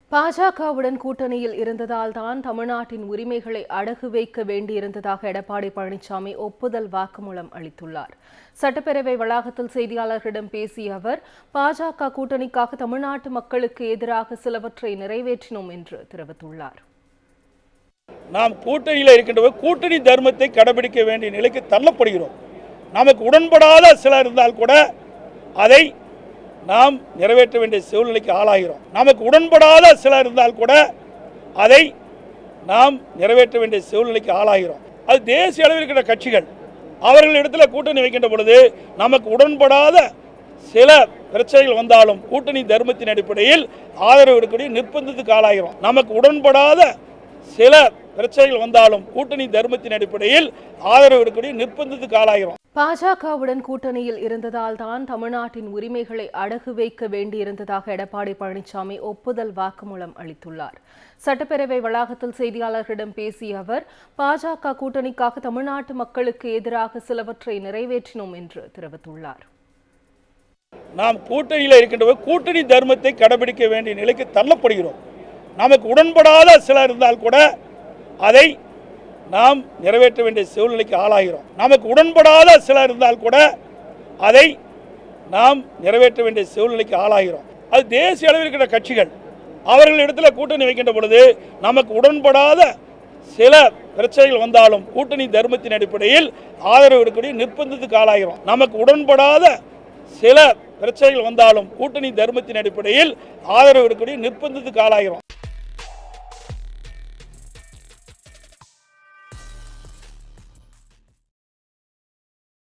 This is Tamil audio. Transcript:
பாஜகவுடன் கூட்டணியில் இருந்ததால் தான் தமிழ்நாட்டின் உரிமைகளை அடகு வைக்க வேண்டியிருந்ததாக எடப்பாடி பழனிசாமி ஒப்புதல் வாக்குமூலம் அளித்துள்ளார் சட்டப்பேரவை வளாகத்தில் செய்தியாளர்களிடம் பேசிய அவர் பாஜக கூட்டணிக்காக தமிழ்நாட்டு மக்களுக்கு எதிராக சிலவற்றை நிறைவேற்றினோம் என்று தெரிவித்துள்ளார் நாம் கூட்டணியில் இருக்கின்ற கூட்டணி தர்மத்தை கடைபிடிக்க வேண்டிய நிலைக்கு தள்ளப்படுகிறோம் நமக்கு உடன்படாத சிலர் இருந்தால் கூட அதை நாம் நிறைவேற்ற வேண்டிய சூழ்நிலைக்கு ஆளாகிறோம் நமக்கு உடன்படாத சிலர் இருந்தால் கூட அதை நாம் நிறைவேற்ற வேண்டிய சூழ்நிலைக்கு ஆளாகிறோம் அது தேசிய அளவில் இருக்கிற கட்சிகள் அவர்களிடத்தில் கூட்டணி வைக்கின்ற பொழுது நமக்கு உடன்படாத சில பிரச்சனைகள் வந்தாலும் கூட்டணி தர்மத்தின் அடிப்படையில் ஆதரவு இருக்கக்கூடிய நிர்பந்தத்துக்கு ஆளாகிறோம் நமக்கு உடன்படாத சில பிரச்சனைகள் வந்தாலும் கூட்டணி தர்மத்தின் அடிப்படையில் ஆதரவு இருக்கக்கூடிய நிர்பந்தத்துக்கு ஆளாகிறோம் பாஜகவுடன் கூட்டணியில் இருந்ததால் தான் தமிழ்நாட்டின் உரிமைகளை அடகு வைக்க வேண்டியிருந்ததாக எடப்பாடி பழனிசாமி ஒப்புதல் வாக்குமூலம் அளித்துள்ளார் சட்டப்பேரவை வளாகத்தில் செய்தியாளர்களிடம் பேசிய அவர் பாஜக கூட்டணிக்காக தமிழ்நாட்டு மக்களுக்கு எதிராக சிலவற்றை நிறைவேற்றினோம் என்று தெரிவித்துள்ளார் நாம் கூட்டணியில் இருக்கின்ற கூட்டணி தர்மத்தை கடைபிடிக்க வேண்டிய நிலைக்கு தள்ளப்படுகிறோம் நமக்கு உடன்படாத சிலர் இருந்தால் கூட அதை நாம் நிறைவேற்ற வேண்டிய சூழ்நிலைக்கு ஆளாகிறோம் நமக்கு உடன்படாத சிலர் இருந்தால் கூட அதை நாம் நிறைவேற்ற வேண்டிய சூழ்நிலைக்கு ஆளாகிறோம் அது தேசிய அளவில் இருக்கிற கட்சிகள் அவர்களிடத்தில் கூட்டணி வைக்கின்ற பொழுது நமக்கு உடன்படாத சில பிரச்சனைகள் வந்தாலும் கூட்டணி தர்மத்தின் அடிப்படையில் ஆதரவு இருக்கக்கூடிய நிர்பந்தத்துக்கு ஆளாகிறோம் நமக்கு உடன்படாத சில பிரச்சனைகள் வந்தாலும் கூட்டணி தர்மத்தின் அடிப்படையில் ஆதரவு இருக்கக்கூடிய நிர்பந்தத்துக்கு ஆளாகிறோம்